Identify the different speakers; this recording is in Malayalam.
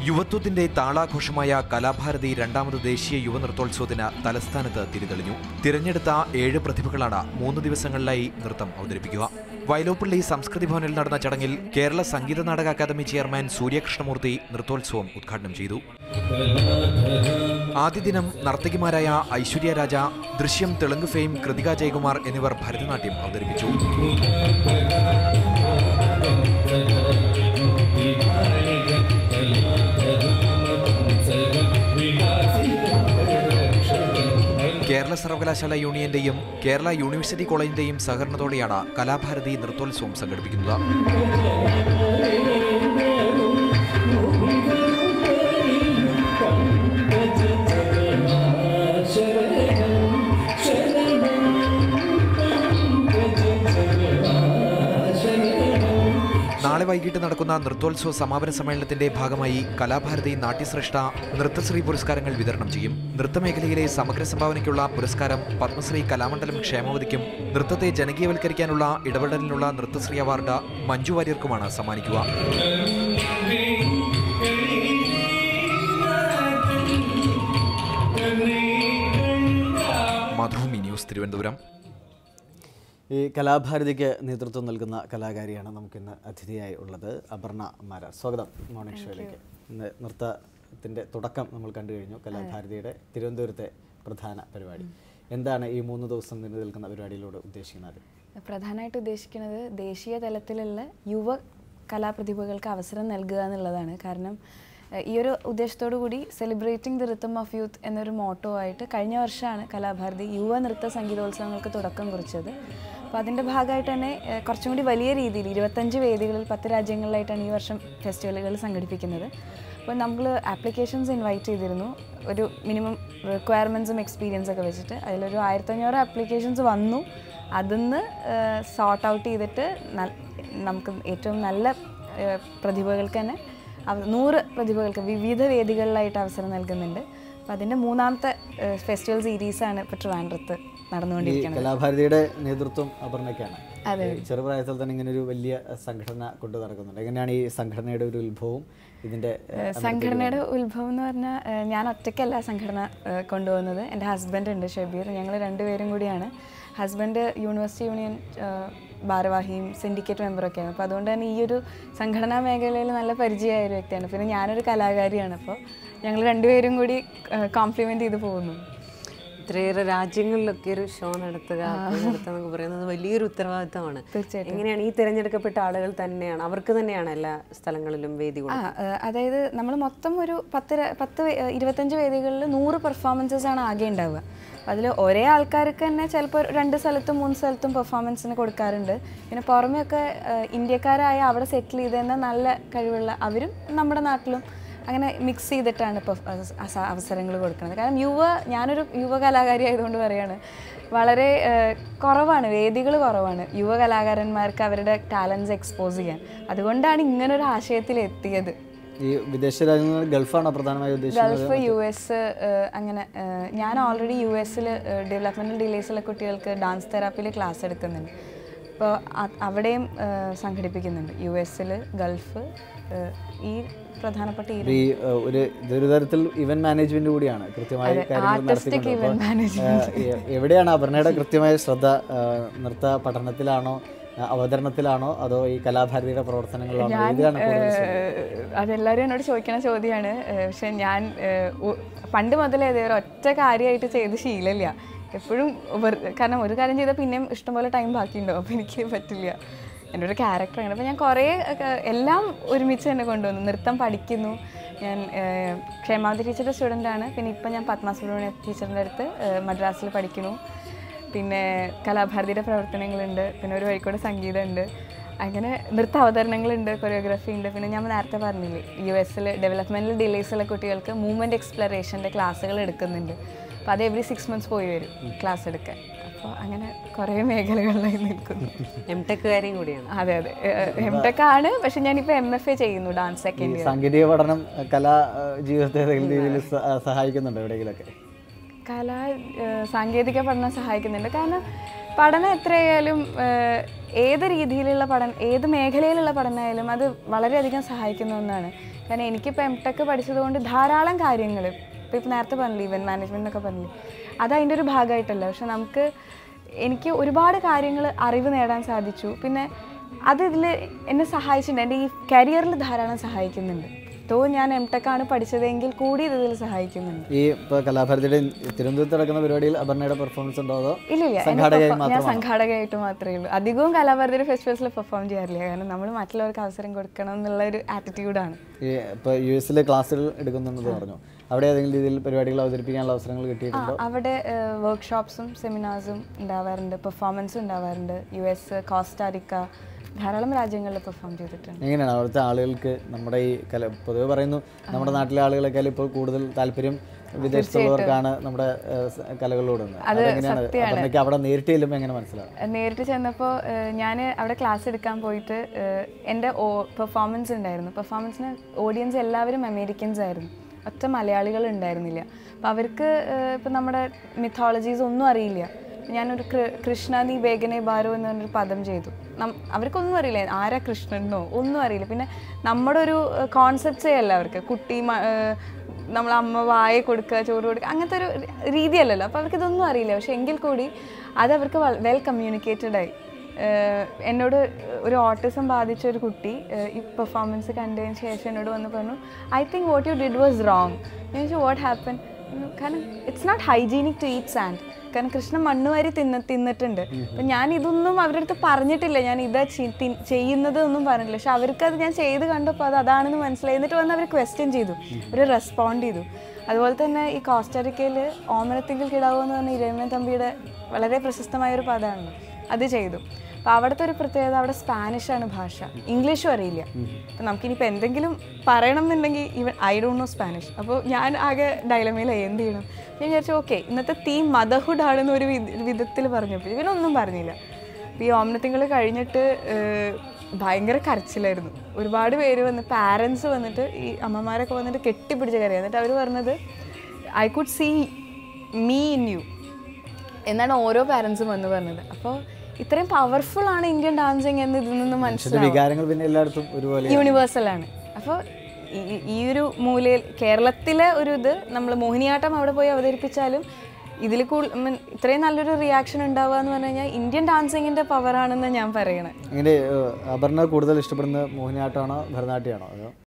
Speaker 1: യുവത്വത്തിന്റെ താളാഘോഷമായ കലാഭാരതി രണ്ടാമത് ദേശീയ യുവ നൃത്തോത്സവത്തിന് തലസ്ഥാനത്ത് തിരിതെളിഞ്ഞു തിരഞ്ഞെടുത്ത ഏഴ് പ്രതിഭകളാണ് മൂന്ന് ദിവസങ്ങളിലായി നൃത്തം അവതരിപ്പിക്കുക വയലോപ്പള്ളി സംസ്കൃതി ഭവനിൽ നടന്ന ചടങ്ങിൽ കേരള സംഗീത നാടക അക്കാദമി ചെയർമാൻ സൂര്യകൃഷ്ണമൂർത്തി നൃത്തോത്സവം ഉദ്ഘാടനം ചെയ്തു ആദ്യ ദിനം നർത്തകിമാരായ ഐശ്വര്യ രാജ ദൃശ്യം തെലുങ്ക് ഫെയിം കൃതിക ജയകുമാർ എന്നിവർ ഭരതനാട്യം അവതരിപ്പിച്ചു കേരള സർവകലാശാല യൂണിയന്റെയും കേരള യൂണിവേഴ്സിറ്റി കോളേജിന്റെയും സഹകരണത്തോടെയാണ് കലാഭാരതി നൃത്തോത്സവം സംഘടിപ്പിക്കുന്നത് നാളെ വൈകിട്ട് നടക്കുന്ന നൃത്തോത്സവ സമാപന സമ്മേളനത്തിന്റെ ഭാഗമായി കലാഭാരതി നാട്യശ്രേഷ്ഠ നൃത്തശ്രീ പുരസ്കാരങ്ങൾ വിതരണം ചെയ്യും നൃത്തമേഖലയിലെ സമഗ്ര സംഭാവനയ്ക്കുള്ള പുരസ്കാരം പത്മശ്രീ കലാമണ്ഡലം ക്ഷേമവതിക്കും നൃത്തത്തെ ജനകീയവൽക്കരിക്കാനുള്ള ഇടപെടലിനുള്ള നൃത്തശ്രീ അവാർഡ് മഞ്ജു വാര്യർക്കുമാണ് സമ്മാനിക്കുക മാതൃഭൂമി ന്യൂസ് തിരുവനന്തപുരം
Speaker 2: ഈ കലാഭാരതിക്ക് നേതൃത്വം നൽകുന്ന കലാകാരിയാണ് നമുക്കിന്ന് അതിഥിയായി ഉള്ളത് അപർണ മാരാർ സ്വാഗതം മോർണിംഗ് ഷോയിലേക്ക് ഇന്ന് നൃത്തത്തിൻ്റെ തുടക്കം നമ്മൾ കണ്ടു കഴിഞ്ഞു കലാഭാരതിയുടെ തിരുവനന്തപുരത്തെ പ്രധാന പരിപാടി എന്താണ് ഈ മൂന്ന് ദിവസം നീണ്ടു നിൽക്കുന്ന പരിപാടിയിലൂടെ ഉദ്ദേശിക്കുന്നത്
Speaker 3: പ്രധാനമായിട്ട് ഉദ്ദേശിക്കുന്നത് ദേശീയ തലത്തിലുള്ള യുവ കലാപ്രതിഭകൾക്ക് അവസരം നൽകുക എന്നുള്ളതാണ് കാരണം ഏഹ്, ഈ ഒരു ഉദ്ദേശത്തോടു കൂടി celebrating the rhythm of youth എന്നൊരു മോട്ടോ ആയിട്ട് കഴിഞ്ഞ വർഷമാണ് കലാഭാരതി യുവ നൃത്ത സംഗീതോത്സവങ്ങൾക്ക് തുടക്കം കുറിച്ചത് അപ്പോൾ അതിൻ്റെ ഭാഗമായിട്ട് തന്നെ ഏഹ്, കുറച്ചും കൂടി വലിയ രീതിയിൽ ഇരുപത്തഞ്ച് വേദികളിൽ പത്ത് രാജ്യങ്ങളിലായിട്ടാണ് ഈ വർഷം ഫെസ്റ്റിവലുകൾ സംഘടിപ്പിക്കുന്നത് അപ്പോൾ നമ്മൾ ആപ്ലിക്കേഷൻസ് ഇൻവൈറ്റ് ചെയ്തിരുന്നു ഒരു മിനിമം റിക്വയർമെൻറ്റ്സും എക്സ്പീരിയൻസ് ഒക്കെ വെച്ചിട്ട് അതിലൊരു ആയിരത്തഞ്ഞൂറ് ആപ്ലിക്കേഷൻസ് വന്നു അതിന്ന് സോർട്ട് ഔട്ട് ചെയ്തിട്ട് നൽ- നമുക്ക് ഏറ്റവും നല്ല ഏഹ്, പ്രതിഭകൾക്ക് തന്നെ അവ- നൂറ് പ്രതിഭകൾക്ക് വിവിധ വേദികളിലായിട്ട് അവസരം നൽകുന്നുണ്ട് അപ്പോൾ അതിൻ്റെ മൂന്നാമത്തെ ഫെസ്റ്റിവൽ സീരീസാണ് ഇപ്പോൾ ട്രിവാൻഡ്രത്ത്
Speaker 2: ഈ
Speaker 3: നടന്നുകൊണ്ടിരിക്കുന്നത്
Speaker 2: കലാഭാരതിയുടെ നേതൃത്വം അപർണയ്ക്കാണ്
Speaker 3: അതെ.
Speaker 2: ഈ ചെറുപ്രായത്തിൽ തന്നെ ഇങ്ങനെ ഒരു വലിയ സംഘടന കൊണ്ടു നടക്കുന്നുണ്ട് എങ്ങനെയാണ് ഈ സംഘടനയുടെ ഒരു ഉത്ഭവവും ഇതിന്റെ
Speaker 3: ഏഹ് സംഘടനയുടെ ഉത്ഭവം എന്ന് പറഞ്ഞാൽ ഏഹ് ഞാൻ ഒറ്റയ്ക്കല്ല സംഘടന ഏഹ് കൊണ്ടുപോകുന്നത് എൻ്റെ ഹസ്ബൻഡ് ഉണ്ട് ഷബീർ ഞങ്ങൾ രണ്ടുപേരും കൂടിയാണ് ഹസ്ബൻഡ് യൂണിവേഴ്സിറ്റി യൂണിയൻ ഏഹ് ഭാരവാഹിയും സിൻഡിക്കേറ്റ് മെമ്പറൊക്കെയാണ് അപ്പോൾ അതുകൊണ്ട് തന്നെ ഈ ഒരു സംഘടനാ മേഖലയിൽ നല്ല പരിചയമായ ഒരു വ്യക്തിയാണ് പിന്നെ ഞാനൊരു കലാകാരിയാണ് അപ്പോൾ ഞങ്ങൾ രണ്ടുപേരും കൂടി കോംപ്ലിമെൻ്റ് ചെയ്ത് പോകുന്നു
Speaker 4: ഇത്രയേറെ രാജ്യങ്ങളിലൊക്കെ ഒരു ഷോ നടത്തുക നടത്തുക എന്നൊക്കെ പറയുന്നത് വലിയൊരു ഉത്തരവാദിത്തമാണ്
Speaker 3: തീർച്ചയായിട്ടും.
Speaker 4: എങ്ങനെയാണ് ഈ തിരഞ്ഞെടുക്കപ്പെട്ട ആളുകൾ തന്നെയാണ് അവർക്ക് തന്നെയാണ് എല്ലാ സ്ഥലങ്ങളിലും വേദി
Speaker 3: ആ ഏഹ് അതായത് നമ്മൾ മൊത്തം ഒരു പത്ത് ര- പത്ത് വേ- ഏഹ് ഇരുപത്തഞ്ച് വേദികളിൽ നൂറ് പെർഫോമൻസസ് ആണ് ആകെ ഉണ്ടാവുക അതിൽ ഒരേ ആൾക്കാർക്ക് തന്നെ ചിലപ്പോൾ രണ്ട് സ്ഥലത്തും മൂന്ന് സ്ഥലത്തും പെർഫോമൻസിന് കൊടുക്കാറുണ്ട് പിന്നെ പുറമെയൊക്കെ ഏഹ് ഇന്ത്യക്കാരായ അവിടെ സെറ്റിൽ ചെയ്ത് തന്നെ നല്ല കഴിവുള്ള അവരും നമ്മുടെ നാട്ടിലും അങ്ങനെ മിക്സ് ചെയ്തിട്ടാണ് ഇപ്പോൾ അവസരങ്ങൾ കൊടുക്കുന്നത് കാരണം യുവ ഞാനൊരു യുവ കലാകാരി ആയതുകൊണ്ട് പറയാണ് വളരെ ഏഹ്, കുറവാണ് വേദികൾ കുറവാണ് യുവ കലാകാരന്മാർക്ക് അവരുടെ ടാലൻസ് എക്സ്പോസ് ചെയ്യാൻ അതുകൊണ്ടാണ് ഇങ്ങനൊരു ആശയത്തിൽ എത്തിയത്
Speaker 2: ഈ വിദേശ രാജ്യങ്ങളിൽ ഗൾഫാണോ പ്രധാനമായും ഉദ്ദേശിക്കുന്നത്
Speaker 3: ഗൾഫ് യു എസ് അങ്ങനെ ഏഹ്, ഞാൻ ഓൾറെഡി യു എസിൽ ഡെവലപ്മെൻറ്റൽ ഡിലേസിലെ കുട്ടികൾക്ക് ഡാൻസ് തെറാപ്പിയിൽ ക്ലാസ് എടുക്കുന്നുണ്ട് അപ്പോൾ അവിടെയും ഏഹ്, സംഘടിപ്പിക്കുന്നുണ്ട് യു എസിൽ ഗൾഫ് ഏഹ്, ഈ പ്രധാനപ്പെട്ട ഈ
Speaker 2: ഈ ഏഹ്, ഒരു ഇതൊരു തരത്തിൽ ഇവന്റ് മാനേജ്മെന്റ് കൂടിയാണ് കൃത്യമായി
Speaker 3: അതെ,
Speaker 2: കാര്യങ്ങൾ
Speaker 3: artistic
Speaker 2: നടത്തിക്കൊണ്ട്
Speaker 3: event management.
Speaker 2: അപ്പോൾ, ഏഹ്, എവിടെയാണ് അപർണയുടെ കൃത്യമായ ശ്രദ്ധ ഏഹ്, നൃത്ത പഠനത്തിലാണോ ഏഹ്, അവതരണത്തിലാണോ അതോ ഈ കലാഭാരതിയുടെ പ്രവർത്തനങ്ങളിലാണോ ഏതിലാണ് കൂടുതൽ ശ്രദ്ധ?
Speaker 3: ഏഹ്, അതെല്ലാവരും എന്നോട് ചോദിക്കണ ചോദ്യമാണ് ഏഹ്, പക്ഷെ ഞാൻ ഏഹ്, ഉ- പണ്ട് മുതലേ അതേ ഒരു ഒറ്റ കാര്യമായിട്ട് ചെയ്ത് ശീലമില്ല എപ്പോഴും വെറു- കാരണം ഒരു കാര്യം ചെയ്താൽ പിന്നെയും ഇഷ്ടംപോലെ ടൈം ബാക്കിയുണ്ടാവും അപ്പോൾ എനിക്ക് പറ്റില്ല എൻ്റെ ഒരു ക്യാരക്ടറാണ് അപ്പോൾ ഞാൻ കുറേ ഒക്കെ എല്ലാം ഒരുമിച്ച് തന്നെ കൊണ്ടുവന്നു നൃത്തം പഠിക്കുന്നു ഞാൻ ഏഹ്, ക്ഷേമാവതി ടീച്ചറുടെ സ്റ്റുഡൻ്റാണ് പിന്നെ ഇപ്പം ഞാൻ പത്മ സുബ്രഹ്മണ്യ ടീച്ചറിൻ്റെ അടുത്ത് ഏഹ്, മദ്രാസിൽ പഠിക്കുന്നു പിന്നെ കലാഭാരതിയുടെ പ്രവർത്തനങ്ങളുണ്ട് പിന്നെ ഒരു വഴിക്കൂടെ സംഗീതമുണ്ട് അങ്ങനെ നൃത്ത അവതരണങ്ങളുണ്ട് കൊറിയോഗ്രാഫി ഉണ്ട് പിന്നെ ഞാൻ നേരത്തെ പറഞ്ഞില്ലേ യു എസിൽ ഡെവലപ്മെൻറ്റൽ ഡിലേസിലെ കുട്ടികൾക്ക് മൂവ്മെൻറ്റ് എക്സ്പ്ലറേഷൻ്റെ ക്ലാസ്സുകൾ എടുക്കുന്നുണ്ട് അപ്പോൾ അത് എവറി സിക്സ് മന്ത്സ് പോയി വരും ക്ലാസ് എടുക്കാൻ അപ്പോൾ അങ്ങനെ കുറേ മേഖലകളിലായി നിൽക്കുന്നു
Speaker 4: എം ടെക്കുകാരെയും കൂടിയാണ്
Speaker 3: അതെ അതെ എം ടെക് ആണ് പക്ഷെ ഞാനിപ്പോൾ എം എഫ് എ ചെയ്യുന്നു ഡാൻസ്
Speaker 2: ഈ
Speaker 3: സെക്കൻഡ് ഇയർ
Speaker 2: സാങ്കേതിക പഠനം ഏഹ്, കലാ ഏഹ്, ജീവിതത്തെ ഏതെങ്കിലും രീതിയിൽ സ- ഏഹ്, സഹായിക്കുന്നുണ്ടോ എവിടെയെങ്കിലൊക്കെ
Speaker 3: കല ഏഹ് സാങ്കേതിക പഠനം സഹായിക്കുന്നുണ്ട് കാരണം പഠനം എത്രയായാലും ഏഹ് ഏത് രീതിയിലുള്ള പഠനം ഏത് മേഖലയിലുള്ള പഠനമായാലും അത് വളരെയധികം സഹായിക്കുന്ന ഒന്നാണ് കാരണം എനിക്കിപ്പോൾ എം ടെക് പഠിച്ചതുകൊണ്ട് ധാരാളം കാര്യങ്ങൾ ഇപ്പോൾ ഇപ്പോൾ നേരത്തെ പറഞ്ഞില്ലേ ഇവൻറ്റ് മാനേജ്മെൻറ്റ് എന്നൊക്കെ പറഞ്ഞില്ലേ അത് അതിൻ്റെ ഒരു ഭാഗമായിട്ടല്ല പക്ഷെ നമുക്ക് എനിക്ക് ഒരുപാട് കാര്യങ്ങൾ അറിവ് നേടാൻ സാധിച്ചു പിന്നെ അത് ഇതിൽ എന്നെ സഹായിച്ചിട്ടുണ്ട് എൻ്റെ ഈ കരിയറിൽ ധാരാളം സഹായിക്കുന്നുണ്ട് തോ ഞാൻ എം ടെക് ആണ് പഠിച്ചതെങ്കിൽ കൂടി ഇത് ഇതിൽ സഹായിക്കുന്നുണ്ട്
Speaker 2: ഈ ഇപ്പോൾ കലാഭാരതിയുടെ തിരുവനന്തപുരത്ത് നടക്കുന്ന പരിപാടിയിൽ അപർണയുടെ പെർഫോമൻസ് ഉണ്ടോ അതോ
Speaker 3: ഇല്ല ഇല്ല എന്നെ
Speaker 2: സംഘാടകയായി
Speaker 3: perform- ഞാൻ
Speaker 2: മാത്രമാണോ
Speaker 3: സംഘാടകയായിട്ട് മാത്രമേ ഉള്ളൂ അധികവും കലാഭാരതിയുടെ ഫെസ്റ്റിവൽസിൽ പെർഫോം ചെയ്യാറില്ല കാരണം നമ്മൾ മറ്റുള്ളവർക്ക് അവസരം കൊടുക്കണം എന്നുള്ള ഒരു ആറ്റിറ്റ്യൂഡാണ്
Speaker 2: ഈ ഇപ്പോൾ യു എസിൽ ക്ലാസ്സുകൾ എടുക്കുന്നുണ്ടെന്ന് പറഞ്ഞു അവിടെ ഏതെങ്കിലും രീതിയിൽ പരിപാടികൾ അവതരിപ്പിക്കാനുള്ള അവസരങ്ങൾ കിട്ടിയിട്ടുണ്ടോ
Speaker 3: അവിടെ വർക്ക്ഷോപ്സും സെമിനാർസും ഉണ്ടാവാറുണ്ട് പെർഫോമൻസ് ഉണ്ടാവാറുണ്ട് യു എസ് കോസ്റ്റാരിക്ക ധാരാളം രാജ്യങ്ങളിൽ പെർഫോം ചെയ്തിട്ടുണ്ട്
Speaker 2: എങ്ങനെയാണ് അവിടുത്തെ ആളുകൾക്ക് നമ്മുടെ ഈ കല പൊതുവെ പറയുന്നു നമ്മുടെ നാട്ടിലെ ആളുകളെക്കാൾ ഇപ്പോൾ കൂടുതൽ താല്പര്യം വിദേശത്തുള്ളവർക്കാണ് നമ്മുടെ ഏഹ്, സ- കലകളോടുന്ന് അതെങ്ങനെയാണ് അപർണയ്ക്ക് അവിടെ നേരിട്ട് ചെല്ലുമ്പോൾ എങ്ങനെ മനസ്സിലാവും
Speaker 3: ഏഹ് നേരിട്ട് ചെന്നപ്പോൾ ഞാൻ അവിടെ ക്ലാസ് എടുക്കാൻ പോയിട്ട് ഏഹ് എൻ്റെ പെർഫോമൻസ് ഉണ്ടായിരുന്നു പെർഫോമൻസിന് ഓഡിയൻസ് എല്ലാവരും അമേരിക്കൻസ് ആയിരുന്നു ഒറ്റ മലയാളികൾ ഉണ്ടായിരുന്നില്ല അപ്പോൾ അവർക്ക് ഇപ്പം നമ്മുടെ മിത്തോളജീസ് ഒന്നും അറിയില്ല ഞാനൊരു കൃ കൃഷ്ണ നീ വേഗനെ ബാരോ എന്ന് പറഞ്ഞൊരു പദം ചെയ്തു നം- അവർക്കൊന്നും അറിയില്ല ആരാ കൃഷ്ണനോ ഒന്നും അറിയില്ല പിന്നെ നമ്മുടെ ഒരു കോൺസെപ്റ്റ്സേ അല്ല അവർക്ക് കുട്ടി മ- ഏഹ് നമ്മൾ അമ്മ വായ കൊടുക്കുക ചോറ് കൊടുക്കുക അങ്ങനത്തെ ഒരു രീതിയല്ലല്ലോ അപ്പോൾ അവർക്ക് ഇതൊന്നും അറിയില്ല പക്ഷെ എങ്കിൽ കൂടി അത് അവർക്ക് വെൽ കമ്മ്യൂണിക്കേറ്റഡ് ആയി ഏഹ് എന്നോട് ഒരു ഓട്ടിസം ബാധിച്ച ഒരു കുട്ടി ഏഹ് ഈ പെർഫോമൻസ് കണ്ടതിന് ശേഷം എന്നോട് വന്ന് പറഞ്ഞു I think what you did was wrong ഞാൻ ചോദിച്ചു വാട്ട് ഹാപ്പൻ കാരണം it's not hygienic to eat sand കാരണം കൃഷ്ണൻ മണ്ണ് വാരി തിന്ന തിന്നിട്ടുണ്ട് അപ്പം ഞാൻ ഇതൊന്നും അവരുടെ അടുത്ത് പറഞ്ഞിട്ടില്ല ഞാൻ ഇതാ ചി- തി- ചെയ്യുന്നത് ഒന്നും പറഞ്ഞിട്ടില്ല പക്ഷെ അവർക്ക് അത് ഞാൻ ചെയ്ത് കണ്ടപ്പോൾ അത് അതാണെന്ന് മനസ്സിലായി എന്നിട്ട് വന്ന് അവർ ക്വസ്റ്റ്യൻ ചെയ്തു ഒരു റെസ്പോണ്ട് ചെയ്തു അതുപോലെ തന്നെ ഈ കോസ്റ്റാറിക്കയിൽ ഓമനത്തിങ്കിൽ കിടാവോ എന്ന് പറഞ്ഞ ഇരമൻ തമ്പിയുടെ വളരെ പ്രശസ്തമായ ഒരു പദമാണല്ലോ അത് ചെയ്തു അപ്പോൾ അവിടുത്തെ ഒരു പ്രത്യേകത അവിടെ സ്പാനിഷാണ് ഭാഷ ഇംഗ്ലീഷും അറിയില്ല അപ്പം നമുക്കിനിയിപ്പോൾ എന്തെങ്കിലും പറയണം എന്നുണ്ടെങ്കിൽ even I don't know Spanish അപ്പോൾ ഞാൻ ആകെ ഡയലമയിലായി എന്ത് ചെയ്യണം ഞാൻ വിചാരിച്ചു ഓക്കെ ഇന്നത്തെ തീം മദർഹുഡ് ആണെന്ന് ഒരു വിധത്തിൽ പറഞ്ഞപ്പോൾ ഇവനൊന്നും പറഞ്ഞില്ല അപ്പോൾ ഈ ഓമനത്തിങ്കൾ കഴിഞ്ഞിട്ട് ഏഹ്, ഭയങ്കര കരച്ചിലായിരുന്നു ഒരുപാട് പേര് വന്ന് പാരൻസ് വന്നിട്ട് ഈ അമ്മമാരൊക്കെ വന്നിട്ട് കെട്ടിപ്പിടിച്ച് കരയാ എന്നിട്ട് അവർ പറഞ്ഞത് I could see me in you എന്നാണ് ഓരോ പാരൻസും വന്ന് പറഞ്ഞത് അപ്പോൾ ഇത്രയും പവർഫുൾ ആണ് ഇന്ത്യൻ ഡാൻസിങ് എന്ന് ഇതിൽ നിന്ന്
Speaker 2: പക്ഷേ
Speaker 3: മനസ്സിലാവും
Speaker 2: വികാരങ്ങൾ പിന്നെ എല്ലായിടത്തും ഒരുപോലെ
Speaker 3: യൂണിവേഴ്സൽ ആണ് അപ്പോൾ ഈ ഒരു മൂലയിൽ കേരളത്തിലെ ഒരു ഇത് നമ്മൾ മോഹിനിയാട്ടം അവിടെ പോയി അവതരിപ്പിച്ചാലും ഇതിൽ കൂടുതൽ I mean, ഇത്രയും നല്ലൊരു റിയാക്ഷൻ ഉണ്ടാവുക എന്ന് പറഞ്ഞു കഴിഞ്ഞാൽ ഇന്ത്യൻ ഡാൻസിങ്ങിന്റെ പവർ ആണെന്ന് ഞാൻ പറയണേ
Speaker 2: ഇങ്ങനെ ഏഹ്, അപർണ കൂടുതൽ ഇഷ്ടപ്പെടുന്നത് മോഹിനിയാട്ടമാണോ ഭരതനാട്യമാണോ അതോ